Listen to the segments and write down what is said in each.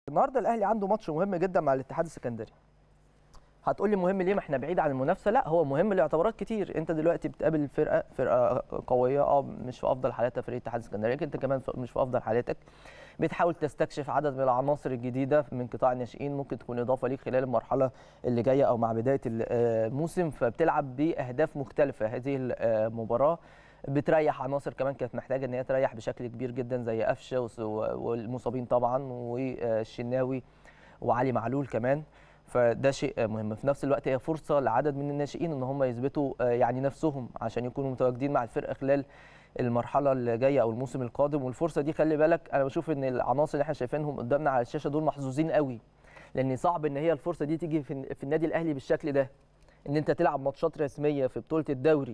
النهارده الاهلي عنده ماتش مهم جدا مع الاتحاد السكندري هتقول لي مهم ليه ما احنا بعيد عن المنافسه لا هو مهم لاعتبارات كتير انت دلوقتي بتقابل فرقه فرقه قويه اه مش في افضل حالاتها فريق الاتحاد السكندري لكن انت كمان مش في افضل حالاتك بتحاول تستكشف عدد من العناصر الجديده من قطاع الناشئين ممكن تكون اضافه ليك خلال المرحله اللي جايه او مع بدايه الموسم فبتلعب باهداف مختلفه هذه المباراه بتريح عناصر كمان كانت محتاجه ان هي تريح بشكل كبير جدا زي قفشه والمصابين طبعا والشناوي وعلي معلول كمان فده شيء مهم في نفس الوقت هي فرصه لعدد من الناشئين ان هم يثبتوا يعني نفسهم عشان يكونوا متواجدين مع الفرقه خلال المرحله اللي جايه او الموسم القادم والفرصه دي خلي بالك انا بشوف ان العناصر اللي احنا شايفينهم قدامنا على الشاشه دول محظوظين قوي لان صعب ان هي الفرصه دي تيجي في النادي الاهلي بالشكل ده ان انت تلعب ماتشات رسميه في بطوله الدوري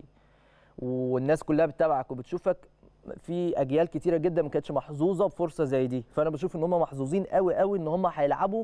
والناس كلها بتتابعك وبتشوفك في اجيال كتيره جدا ما كانتش محظوظه بفرصه زي دي فانا بشوف ان هم محظوظين قوي قوي ان هم هيلعبوا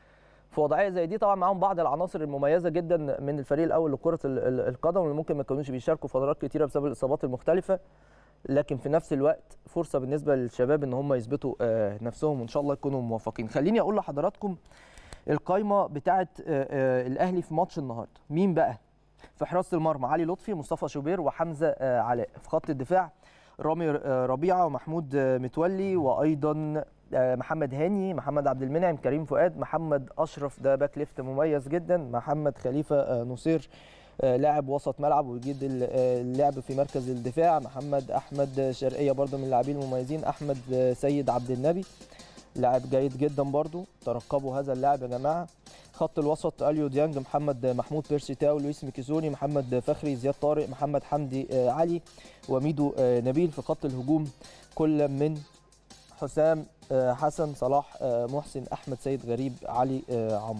في وضعيه زي دي طبعا معاهم بعض العناصر المميزه جدا من الفريق الاول لكره القدم اللي ممكن ما يكونوش بيشاركوا فترات كتيره بسبب الاصابات المختلفه لكن في نفس الوقت فرصه بالنسبه للشباب ان هم يثبتوا نفسهم وان شاء الله يكونوا موفقين خليني اقول لحضراتكم القايمه بتاعه الاهلي في ماتش النهارده مين بقى في حراسه المرمى علي لطفي مصطفى شوبير وحمزه علاء في خط الدفاع رامي ربيعه ومحمود متولي وايضا محمد هاني محمد عبد المنعم كريم فؤاد محمد اشرف ده باك ليفت مميز جدا محمد خليفه نصير لاعب وسط ملعب ويجيد اللعب في مركز الدفاع محمد احمد شرقيه برضه من اللاعبين المميزين احمد سيد عبد النبي لاعب جيد جدا برضه ترقبوا هذا اللاعب يا جماعه خط الوسط اليو ديانج محمد محمود بيرسي تاو لويس ميكيزوني محمد فخري زياد طارق محمد حمدي علي وميدو نبيل في خط الهجوم كل من حسام حسن صلاح محسن احمد سيد غريب علي عمرو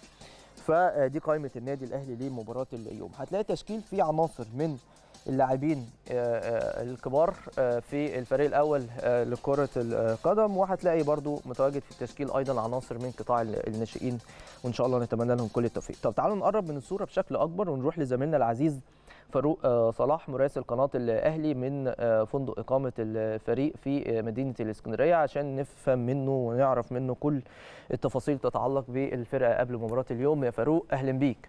فدي قائمه النادي الاهلي لمباراه اليوم هتلاقي تشكيل فيه عناصر من اللاعبين الكبار في الفريق الاول لكره القدم وهتلاقي برضو متواجد في التشكيل ايضا عناصر من قطاع الناشئين وان شاء الله نتمنى لهم كل التوفيق طب تعالوا نقرب من الصوره بشكل اكبر ونروح لزميلنا العزيز فاروق صلاح مراسل قناه الاهلي من فندق اقامه الفريق في مدينه الاسكندريه عشان نفهم منه ونعرف منه كل التفاصيل تتعلق بالفرقه قبل مباراه اليوم يا فاروق اهلا بيك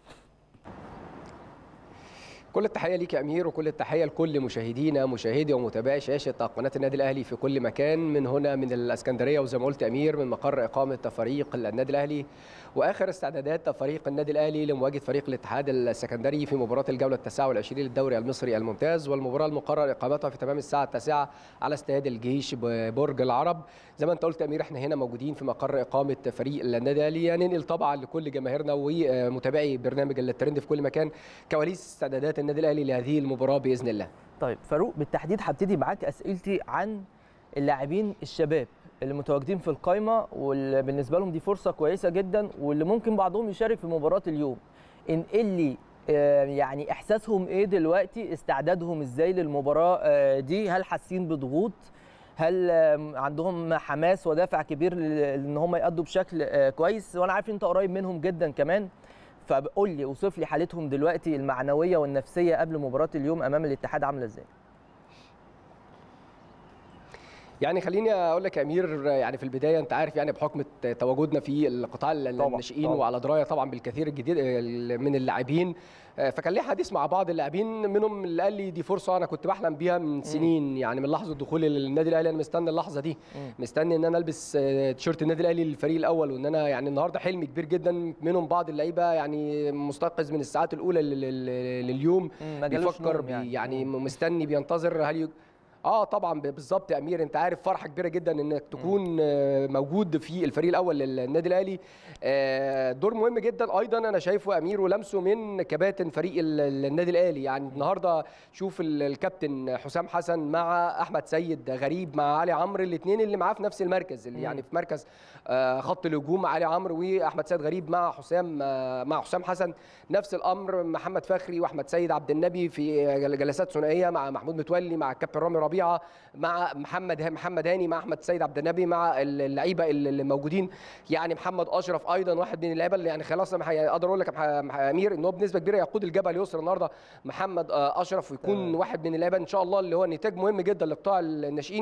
كل التحيه ليك يا امير وكل التحيه لكل مشاهدينا مشاهدي ومتابعي شاشه قناه النادي الاهلي في كل مكان من هنا من الاسكندريه وزي ما قلت امير من مقر اقامه فريق النادي الاهلي واخر استعدادات فريق النادي الاهلي لمواجهه فريق الاتحاد السكندري في مباراه الجوله التاسعه والعشرين للدوري المصري الممتاز والمباراه المقرر اقامتها في تمام الساعه التاسعه على استاد الجيش ببرج العرب زي ما انت قلت يا امير احنا هنا موجودين في مقر اقامه فريق النادي الاهلي ننقل طبعا لكل جماهيرنا ومتابعي برنامج الترند في كل مكان كواليس استعدادات النادي الاهلي لهذه المباراه باذن الله طيب فاروق بالتحديد هبتدي معاك اسئلتي عن اللاعبين الشباب اللي متواجدين في القايمه واللي بالنسبه لهم دي فرصه كويسه جدا واللي ممكن بعضهم يشارك في مباراه اليوم انقل لي يعني احساسهم ايه دلوقتي استعدادهم ازاي للمباراه دي هل حاسين بضغوط هل عندهم حماس ودافع كبير ان هم يأدوا بشكل كويس وانا عارف انت قريب منهم جدا كمان فقول لي اوصف لي حالتهم دلوقتي المعنويه والنفسيه قبل مباراه اليوم امام الاتحاد عامله ازاي يعني خليني اقول لك يا امير يعني في البدايه انت عارف يعني بحكم تواجدنا في القطاع الناشئين وعلى درايه طبعا بالكثير الجديد من اللاعبين فكان لي حديث مع بعض اللاعبين منهم اللي قال لي دي فرصه انا كنت بحلم بيها من سنين يعني من لحظه دخولي للنادي الاهلي انا مستني اللحظه دي مستني ان انا البس تيشيرت النادي الاهلي للفريق الاول وان انا يعني النهارده حلم كبير جدا منهم بعض اللعيبه يعني مستيقظ من الساعات الاولى لليوم بيفكر يعني, يعني مستني بينتظر هل اه طبعا بالظبط يا امير انت عارف فرحه كبيره جدا انك تكون موجود في الفريق الاول للنادي الاهلي دور مهم جدا ايضا انا شايفه امير ولمسه من كباتن فريق النادي الاهلي يعني النهارده شوف الكابتن حسام حسن مع احمد سيد غريب مع علي عمرو الاثنين اللي معاه في نفس المركز اللي يعني في مركز خط الهجوم علي عمرو واحمد سيد غريب مع حسام مع حسام حسن نفس الامر محمد فخري واحمد سيد عبد النبي في جلسات ثنائيه مع محمود متولي مع الكابتن رامي ربيعه مع محمد محمد هاني مع احمد سيد عبد النبي مع اللعيبه اللي موجودين يعني محمد اشرف ايضا واحد من اللعيبه اللي يعني خلاص اقدر اقول لك يا امير ان هو بنسبه كبيره يقود الجبهه اليسرى النهارده محمد اشرف ويكون واحد من اللعيبه ان شاء الله اللي هو نتاج مهم جدا لقطاع الناشئين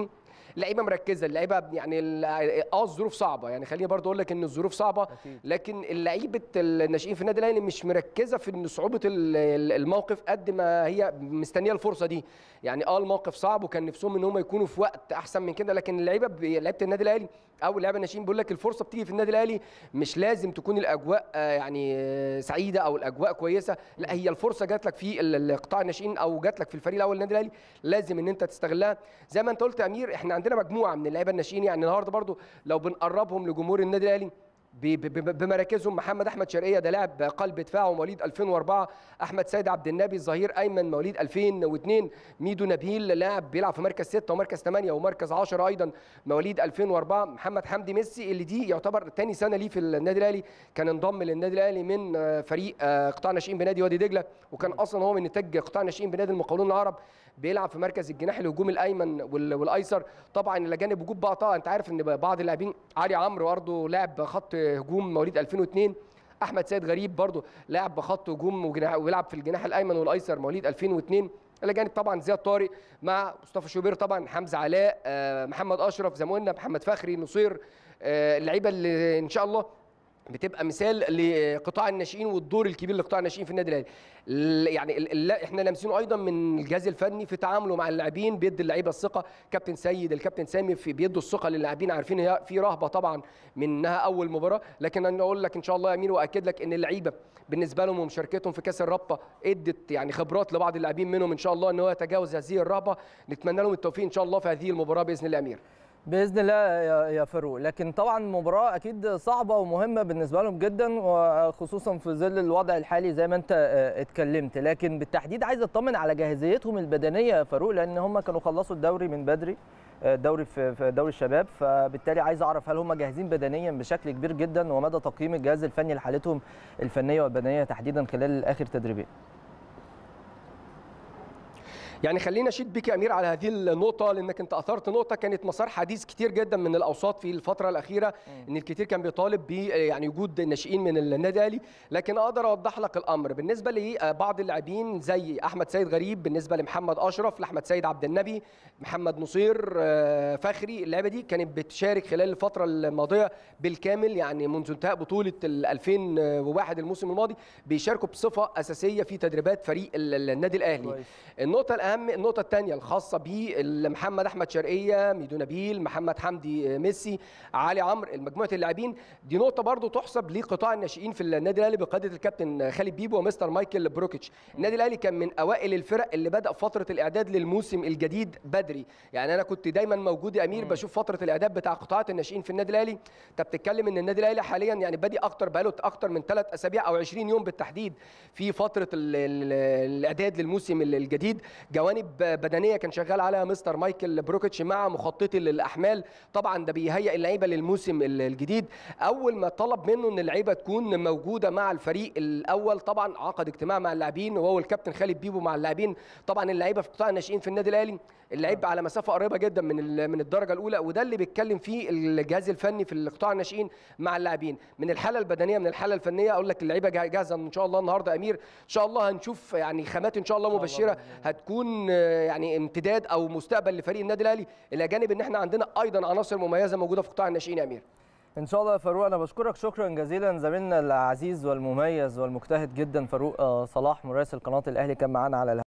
اللعيبه مركزه اللعيبه يعني ال- اه الظروف صعبه يعني خليني برضو اقول لك ان الظروف صعبه أكيد. لكن اللعيبه الناشئين في النادي الاهلي مش مركزه في إن صعوبه ال- ال- الموقف قد ما هي مستنيه الفرصه دي يعني اه الموقف صعب وكان نفسهم ان هم يكونوا في وقت احسن من كده لكن اللعيبه ب- لعيبه النادي الاهلي او اللعيبه الناشئين بيقول لك الفرصه بتيجي في النادي الاهلي مش لازم تكون الاجواء آه، يعني آه، سعيده او الاجواء كويسه لا هي الفرصه جات لك في ال- القطاع الناشئين او جات لك في الفريق الاول النادي الاهلي لازم ان انت تستغلها زي ما انت قلت يا امير احنا عندنا مجموعه من اللعيبه الناشئين يعني النهارده برضو لو بنقربهم لجمهور النادي الاهلي ب- ب- ب- بمراكزهم محمد احمد شرقيه ده لاعب قلب دفاع ومواليد 2004 احمد سيد عبد النبي الظهير ايمن مواليد 2002 ميدو نبيل لاعب بيلعب في مركز 6 ومركز 8 ومركز 10 ايضا مواليد 2004 محمد حمدي ميسي اللي دي يعتبر تاني سنه ليه في النادي الاهلي كان انضم للنادي الاهلي من آه، فريق آه، قطاع ناشئين بنادي وادي دجله وكان اصلا هو من نتاج قطاع ناشئين بنادي المقاولون العرب بيلعب في مركز الجناح الهجومي الايمن وال- والايسر طبعا الى جانب وجود بقى طبعا انت عارف ان بعض اللاعبين علي عمرو برضه لاعب خط هجوم مواليد 2002 احمد سيد غريب برضه لاعب بخط هجوم وجناح ويلعب في الجناح الايمن والايسر مواليد 2002 الى جانب طبعا زياد طارق مع مصطفى شوبير طبعا حمزه علاء آه، محمد اشرف زي ما قلنا محمد فخري نصير آه، اللعيبه اللي ان شاء الله بتبقى مثال لقطاع الناشئين والدور الكبير لقطاع الناشئين في النادي الاهلي ال- يعني ال- ال- احنا لامسينه ايضا من الجهاز الفني في تعامله مع اللاعبين بيدي اللعيبه الثقه كابتن سيد الكابتن سامي في بيدوا الثقه للاعبين عارفين هي في رهبه طبعا منها اول مباراه لكن انا اقول لك ان شاء الله يا امير واكد لك ان اللعيبه بالنسبه لهم ومشاركتهم في كاس الرابطه ادت يعني خبرات لبعض اللاعبين منهم ان شاء الله ان هو يتجاوز هذه الرهبه نتمنى لهم التوفيق ان شاء الله في هذه المباراه باذن الله يا امير باذن الله يا يا فاروق لكن طبعا مباراه اكيد صعبه ومهمه بالنسبه لهم جدا وخصوصا في ظل الوضع الحالي زي ما انت آه، اتكلمت لكن بالتحديد عايز اطمن على جاهزيتهم البدنيه يا فاروق لان هم كانوا خلصوا الدوري من بدري آه، الدوري في في دوري الشباب فبالتالي عايز اعرف هل هم جاهزين بدنيا بشكل كبير جدا ومدى تقييم الجهاز الفني لحالتهم الفنيه والبدنيه تحديدا خلال اخر تدريبين يعني خلينا اشيد بك يا امير على هذه النقطه لانك انت اثرت نقطه كانت مسار حديث كتير جدا من الاوساط في الفتره الاخيره ان الكثير كان بيطالب ب يعني وجود الناشئين من النادي الاهلي لكن اقدر اوضح لك الامر بالنسبه لبعض اللاعبين زي احمد سيد غريب بالنسبه لمحمد اشرف لاحمد سيد عبد النبي محمد نصير آه، فخري اللعبه دي كانت بتشارك خلال الفتره الماضيه بالكامل يعني منذ انتهاء بطوله ال 2001 الموسم الماضي بيشاركوا بصفه اساسيه في تدريبات فريق ال- ال- النادي الاهلي كويس. النقطة الأهم النقطة الثانية الخاصة بمحمد أحمد شرقية ميدو نبيل محمد حمدي ميسي علي عمرو مجموعة اللاعبين دي نقطة برضو تحسب لقطاع الناشئين في النادي الأهلي بقيادة الكابتن خالد بيبو ومستر مايكل بروكيتش النادي الأهلي كان من أوائل الفرق اللي بدأ فترة الإعداد للموسم الجديد بدري يعني أنا كنت دايما موجود يا أمير بشوف فترة الإعداد بتاع قطاعات الناشئين في النادي الأهلي أنت بتتكلم إن النادي الأهلي حاليا يعني بادئ أكتر بقاله أكتر من ثلاث أسابيع أو 20 يوم بالتحديد في فترة ال- ال- الإعداد للموسم الجديد جوانب بدنيه كان شغال عليها مستر مايكل بروكيتش مع مخططي للاحمال طبعا ده بيهيئ اللعيبه للموسم الجديد اول ما طلب منه ان اللعيبه تكون موجوده مع الفريق الاول طبعا عقد اجتماع مع اللاعبين وهو الكابتن خالد بيبو مع اللاعبين طبعا اللعيبه في قطاع الناشئين في النادي الاهلي اللعيب على مسافه قريبه جدا من ال- من الدرجه الاولى وده اللي بيتكلم فيه الجهاز الفني في القطاع الناشئين مع اللاعبين من الحاله البدنيه من الحاله الفنيه اقول لك اللعيبه جا- جاهزه ان شاء الله النهارده يا امير ان شاء الله هنشوف يعني خامات ان شاء الله الله مبشره بإذن الله. هتكون آه، يعني امتداد او مستقبل لفريق النادي الاهلي الى جانب ان احنا عندنا ايضا عناصر مميزه موجوده في قطاع الناشئين يا امير ان شاء الله يا فاروق انا بشكرك شكرا جزيلا زميلنا العزيز والمميز والمجتهد جدا فاروق آه، صلاح مراسل قناه الاهلي كان معانا على الهواء